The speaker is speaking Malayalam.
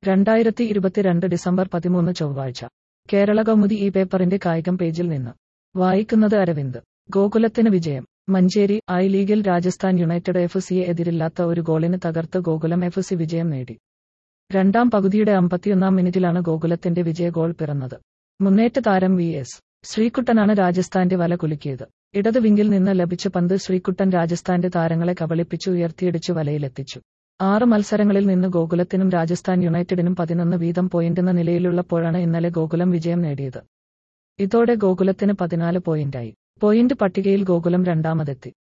രണ്ടായിരത്തി ഇരുപത്തിരണ്ട് ഡിസംബർ പതിമൂന്ന് ചൊവ്വാഴ്ച കേരള കൗമുദി ഈ പേപ്പറിന്റെ കായികം പേജിൽ നിന്ന് വായിക്കുന്നത് അരവിന്ദ് ഗോകുലത്തിന് വിജയം മഞ്ചേരി ഐ ലീഗിൽ രാജസ്ഥാൻ യുണൈറ്റഡ് എഫ് സിയെ എതിരില്ലാത്ത ഒരു ഗോളിന് തകർത്ത് ഗോകുലം എഫ് സി വിജയം നേടി രണ്ടാം പകുതിയുടെ അമ്പത്തിയൊന്നാം മിനിറ്റിലാണ് ഗോകുലത്തിന്റെ വിജയ ഗോൾ പിറന്നത് മുന്നേറ്റ താരം വി എസ് ശ്രീകുട്ടനാണ് രാജസ്ഥാന്റെ വല കുലുക്കിയത് ഇടത് വിങ്ങിൽ നിന്ന് ലഭിച്ച പന്ത് ശ്രീകുട്ടൻ രാജസ്ഥാന്റെ താരങ്ങളെ കബളിപ്പിച്ച് ഉയർത്തിയിടിച്ചു വലയിലെത്തിച്ചു ആറ് മത്സരങ്ങളിൽ നിന്ന് ഗോകുലത്തിനും രാജസ്ഥാൻ യുണൈറ്റഡിനും പതിനൊന്ന് വീതം പോയിന്റെന്ന നിലയിലുള്ളപ്പോഴാണ് ഇന്നലെ ഗോകുലം വിജയം നേടിയത് ഇതോടെ ഗോകുലത്തിന് പതിനാല് പോയിന്റായി പോയിന്റ് പട്ടികയിൽ ഗോകുലം രണ്ടാമതെത്തി